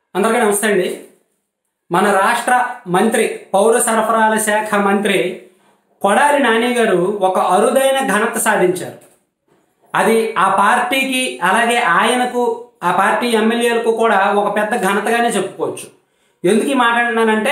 అందరికీ నమస్తే అండి మన రాష్ట్ర మంత్రి పౌర సరఫరాల శాఖ మంత్రి కొడాలి నాని గారు ఒక అరుదైన ఘనత సాధించారు అది ఆ పార్టీకి అలాగే ఆయనకు ఆ పార్టీ ఎమ్మెల్యేలకు కూడా ఒక పెద్ద ఘనతగానే చెప్పుకోవచ్చు ఎందుకు ఈ మాట అంటున్నానంటే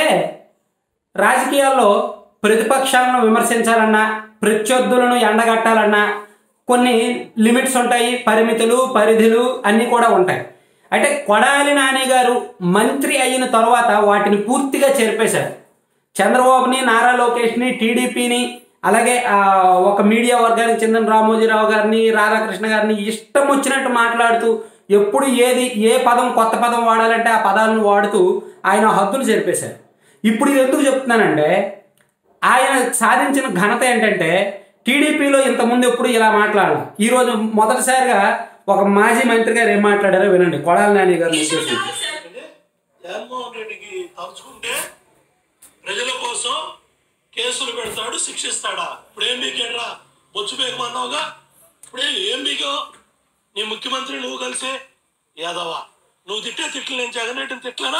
రాజకీయాల్లో ప్రతిపక్షాలను విమర్శించాలన్నా ప్రత్యర్థులను ఎండగట్టాలన్నా కొన్ని లిమిట్స్ ఉంటాయి పరిమితులు పరిధులు అన్నీ కూడా ఉంటాయి అంటే కొడాలి నాని గారు మంత్రి అయిన తర్వాత వాటిని పూర్తిగా చేర్పేశారు చంద్రబాబుని నారా లోకేష్ని టీడీపీని అలాగే ఆ, ఒక మీడియా వర్గానికి చెందిన రామోజీరావు గారిని రాధాకృష్ణ గారిని ఇష్టం వచ్చినట్టు మాట్లాడుతూ ఎప్పుడు ఏది ఏ పదం కొత్త పదం వాడాలంటే ఆ పదాలను వాడుతూ ఆయన హద్దులు చేర్పేశారు ఇప్పుడు ఇది ఎందుకు చెప్తున్నానంటే ఆయన సాధించిన ఘనత ఏంటంటే టీడీపీలో ఇంతకుముందు ఎప్పుడు ఇలా మాట్లాడాలి ఈరోజు మొదటిసారిగా ఒక మాజీ మంత్రి గారు ఏం మాట్లాడారో వినండి కొడాలి నాని గారు ఉద్దేశించి అంటే జగన్మోహన్ రెడ్డికి తలుచుకుంటే ప్రజల కోసం కేసులు పెడతాడు శిక్షిస్తాడా ఇప్పుడు ఏం బీకేడ్రా బొచ్చు బేకమన్నావుగా ఇప్పుడే ఏం బీకో నీ ముఖ్యమంత్రి నువ్వు కలిసే యాదవా నువ్వు తిట్టే తిట్లు నేను జగన్ రెడ్డిని తిట్లనా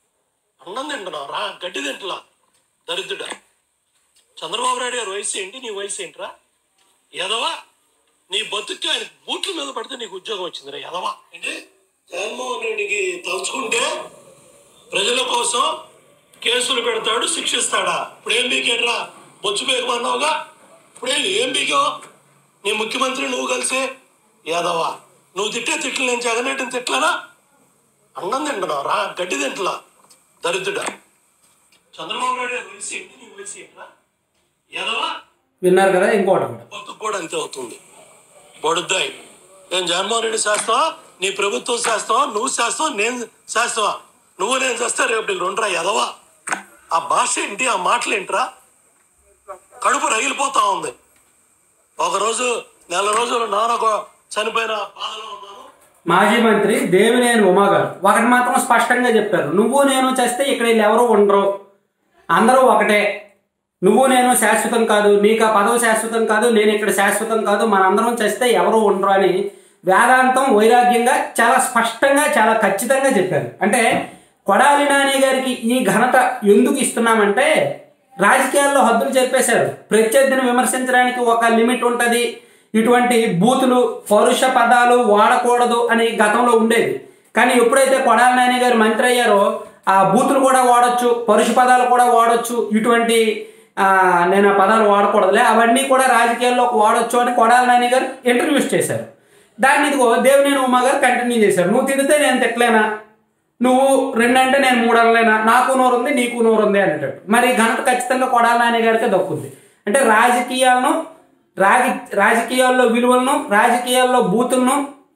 అన్నం తింటున్నావు రా గడ్డి తింటలా దరిద్రుడా చంద్రబాబు నాయుడు గారి వయసు ఏంటి నీ వయసు ఏంట్రా యాదవా నీ బతుక్కి ఆయన బూట్ల మీద పడితే నీకు ఉద్యోగం వచ్చిందిరా యాదవా ఏంటి జగన్మోహన్ రెడ్డికి తలుచుకుంటే ప్రజల కోసం కేసులు పెడతాడు శిక్షిస్తాడా ఇప్పుడు ఏం బీకేడ్రా బొచ్చు బేకమన్నావుగా ఇప్పుడే ఏం బీకో నీ ముఖ్యమంత్రి నువ్వు కలిసే యాదవా నువ్వు తిట్టే తిట్లు నేను జగన్ రెడ్డిని తిట్లనా అన్నం తింటున్నావు రా గడ్డి తింటలా దరిద్రుడా చంద్రబాబు నాయుడు గారి వయసు ఏంటి నీ వయసు ఏంట్రా యాదవా విన్నారు కదా ఇంకోటి కూడా బతుకు కూడా అంతే అవుతుంది బొడుద్దాయి నేను జగన్మోహన్ రెడ్డి శాస్త్రవా నీ ప్రభుత్వం శాస్త్రవా నువ్వు శాస్త్రవా నేను శాస్త్రవా నువ్వు నేను చేస్తే రేపు నీకు రెండురా ఎదవా ఆ భాష ఏంటి ఆ మాటలు ఏంట్రా కడుపు రగిలిపోతా ఉంది ఒకరోజు నెల రోజులు నాన్న ఒక- చనిపోయిన బాధలో ఉన్నాను మాజీ మంత్రి దేవినేని ఉమా గారు ఒకటి మాత్రం స్పష్టంగా చెప్పారు నువ్వు నేను చేస్తే ఇక్కడ వీళ్ళు ఎవరు ఉండరు అందరూ ఒకటే నువ్వు నేను శాశ్వతం కాదు నీకు ఆ పదవి శాశ్వతం కాదు నేను ఇక్కడ శాశ్వతం కాదు మనందరం చేస్తే ఎవరు ఉండరు అని వేదాంతం వైరాగ్యంగా చాలా స్పష్టంగా చాలా ఖచ్చితంగా చెప్పారు అంటే కొడాలి నాని గారికి ఈ ఘనత ఎందుకు ఇస్తున్నామంటే రాజకీయాల్లో హద్దులు చెప్పేశారు ప్రత్యర్థిని విమర్శించడానికి ఒక లిమిట్ ఉంటుంది ఇటువంటి బూతులు పరుష పదాలు వాడకూడదు అని గతంలో ఉండేది కానీ ఎప్పుడైతే కొడాలి నాని గారు మంత్రి అయ్యారో ఆ బూతులు కూడా వాడొచ్చు పరుష పదాలు కూడా వాడొచ్చు ఇటువంటి ఆ, నేను ఆ పదాలు వాడకూడదులే అవన్నీ కూడా రాజకీయాల్లో వాడొచ్చు అని కొడాలి నాని గారు ఇంటర్వ్యూస్ చేశారు దాన్ని ఇదిగో దేవినేని ఉమా గారు కంటిన్యూ చేశారు నువ్వు తిడితే నేను తిట్టలేనా నువ్వు రెండంటే నేను మూడు అనలేనా నాకు నోరు ఉంది నీకు నోరు ఉంది అనేటట్టు మరి ఈ ఘనత ఖచ్చితంగా కొడాలి నాని గారికి దక్కుద్ది అంటే రాజకీయాలను రాజ రాజకీయాల్లో విలువలను రాజకీయాల్లో బూతులను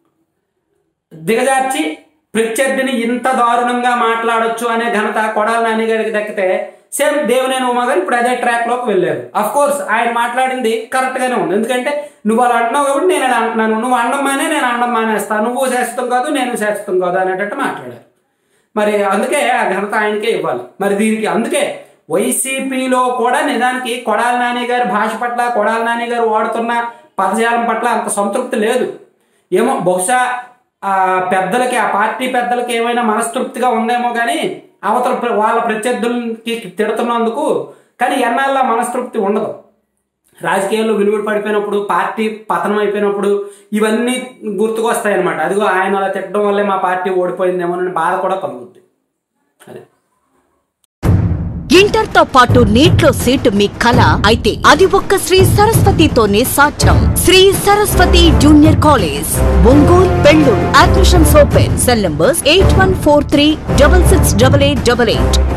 దిగజార్చి ప్రత్యర్థిని ఇంత దారుణంగా మాట్లాడొచ్చు అనే ఘనత కొడాలి నాని గారికి దక్కితే సేమ్ దేవినేని ఉమా గారు ఇప్పుడు అదే ట్రాక్ లోకి వెళ్ళారు అఫ్ కోర్స్ ఆయన మాట్లాడింది కరెక్ట్ గానే ఉంది ఎందుకంటే నువ్వు అలా అంటున్నావు కాబట్టి నేను అలా అంటున్నాను నువ్వు అండం మానే నేను అండం మానేస్తాను నువ్వు శాశ్వతం కాదు నేను శాశ్వతం కాదు అనేటట్టు మాట్లాడారు మరి అందుకే ఆ ఘనత ఆయనకే ఇవ్వాలి మరి దీనికి అందుకే వైసీపీలో కూడా నిజానికి కొడాలి నాని గారి భాష పట్ల కొడాలి నాని గారు వాడుతున్న పదజాలం పట్ల అంత సంతృప్తి లేదు ఏమో బహుశా ఆ పెద్దలకి ఆ పార్టీ పెద్దలకి ఏమైనా మనస్తృప్తిగా ఉందేమో కానీ అవతల ప్ర- వాళ్ళ ప్రత్యర్థులకి తిడుతున్నందుకు కానీ ఎన్నాళ్ళ మనస్తృప్తి ఉండదు రాజకీయాల్లో విలువలు పడిపోయినప్పుడు పార్టీ పతనం అయిపోయినప్పుడు ఇవన్నీ గుర్తుకొస్తాయి అనమాట అదిగో ఆయన అలా తిట్టడం వల్లే మా పార్టీ ఓడిపోయిందేమో అని బాధ కూడా కలుగుద్ది అదే ఇంటర్ తో పాటు నీట్ లో సీటు మీ కల అయితే అది ఒక్క శ్రీ సరస్వతితోనే సాధ్యం Shri Saraswati junior college Ongole Pelluru admissions open cell numbers eight one four three double six double eight double eight